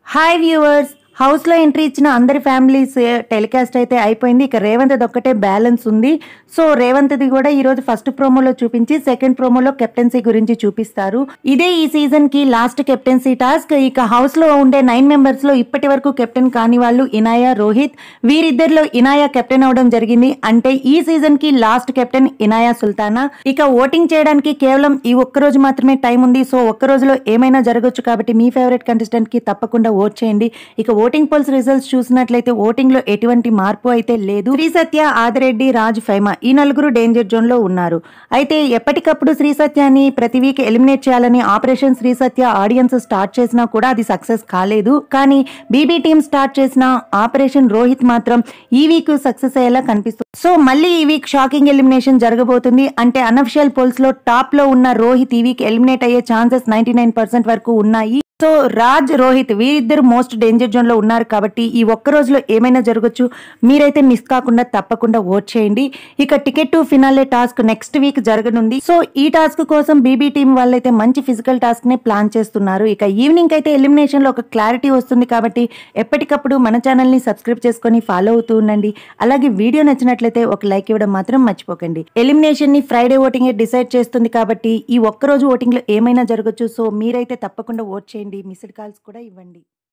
hi viewers హౌస్లో entry ఇచ్చిన అందరి ఫ్యామిలీస్ టెలికాస్ట్ అయితే అయిపోయింది ఇక రేవంత్ ఒక్కటే బ్యాలెన్స్ ఉంది సో రేవంత్ది కూడా ఈరోజు ఫస్ట్ ప్రోమోలో చూపించి సెకండ్ ప్రోమోలో కెప్టెన్సీ గురించి చూపిస్తారు ఇదే ఈ సీజన్ కి లాస్ట్ కెప్టెన్సీ టాస్క్ ఇక హౌస్ లో ఉండే నైన్ మెంబర్స్ లో ఇప్పటి వరకు కెప్టెన్ కాని వాళ్ళు ఇనాయా రోహిత్ వీరిద్దరిలో ఇనాయా కెప్టెన్ అవడం జరిగింది అంటే ఈ సీజన్ కి లాస్ట్ కెప్టెన్ ఇనాయా సుల్తానా ఇక ఓటింగ్ చేయడానికి కేవలం ఈ ఒక్క రోజు మాత్రమే టైం ఉంది సో ఒక్క రోజులో ఏమైనా జరగచ్చు కాబట్టి మీ ఫేవరెట్ కంటెస్టెంట్ కి తప్పకుండా ఓట్ చేయండి ఇక ఓటింగ్ పోల్స్ రిజల్ట్స్ చూసినట్లయితే ఓటింగ్ లో ఎటువంటి మార్పు అయితే లేదు శ్రీ సత్య ఆదిరెడ్డి రాజ్ ఫైమా ఈ నలుగురు డేంజర్ జోన్ లో ఉన్నారు అయితే ఎప్పటికప్పుడు శ్రీ సత్యాన్ని ప్రతి వీక్ ఎలిమినేట్ చేయాలని operation Sri Satya audience start చేసినా కూడా అది సక్సెస్ కాలేదు కానీ బీబీ టీం స్టార్ట్ చేసిన ఆపరేషన్ రోహిత్ మాత్రం ఈ వీక్ సక్సెస్ అయ్యేలా కనిపిస్తుంది సో మళ్ళీ ఈ వీక్ షాకింగ్ ఎలిమినేషన్ జరగబోతుంది అంటే అనఫిషియల్ పోల్స్ లో టాప్ లో ఉన్న రోహిత్ ఈ వీక్ ఎలిమినేట్ అయ్యే ఛాన్సెస్ నైన్టీ నైన్ పర్సెంట్ వరకు ఉన్నాయి సో రాజ్ రోహిత్ వీరిద్దరు మోస్ట్ డేంజర్ జోన్ లో ఉన్నారు కాబట్టి ఈ ఒక్క రోజులో ఏమైనా జరగచ్చు మీరైతే మిస్ కాకుండా తప్పకుండా ఓట్ చేయండి ఇక ticket to finale task next week జరగనుంది సో ఈ టాస్క్ కోసం బీబీ టీం వాళ్ళైతే మంచి ఫిజికల్ టాస్క్ నే ప్లాన్ చేస్తున్నారు ఇక ఈవినింగ్ అయితే ఎలిమినేషన్ లో ఒక క్లారిటీ వస్తుంది కాబట్టి ఎప్పటికప్పుడు మన ఛానల్ ని సబ్స్క్రైబ్ చేసుకొని ఫాలో అవుతూ ఉండండి అలాగే వీడియో నచ్చినట్లయితే ఒక లైక్ ఇవ్వడం మాత్రం మర్చిపోకండి ఎలిమినేషన్ ని ఫ్రైడే ఓటింగ్ డిసైడ్ చేస్తుంది కాబట్టి ఈ ఒక్క రోజు ఓటింగ్ లో ఏమైనా జరగచ్చు సో మీరైతే తప్పకుండా ఓట్ చేయండి మిస్డ్ కాల్స్ కూడా ఇవ్వండి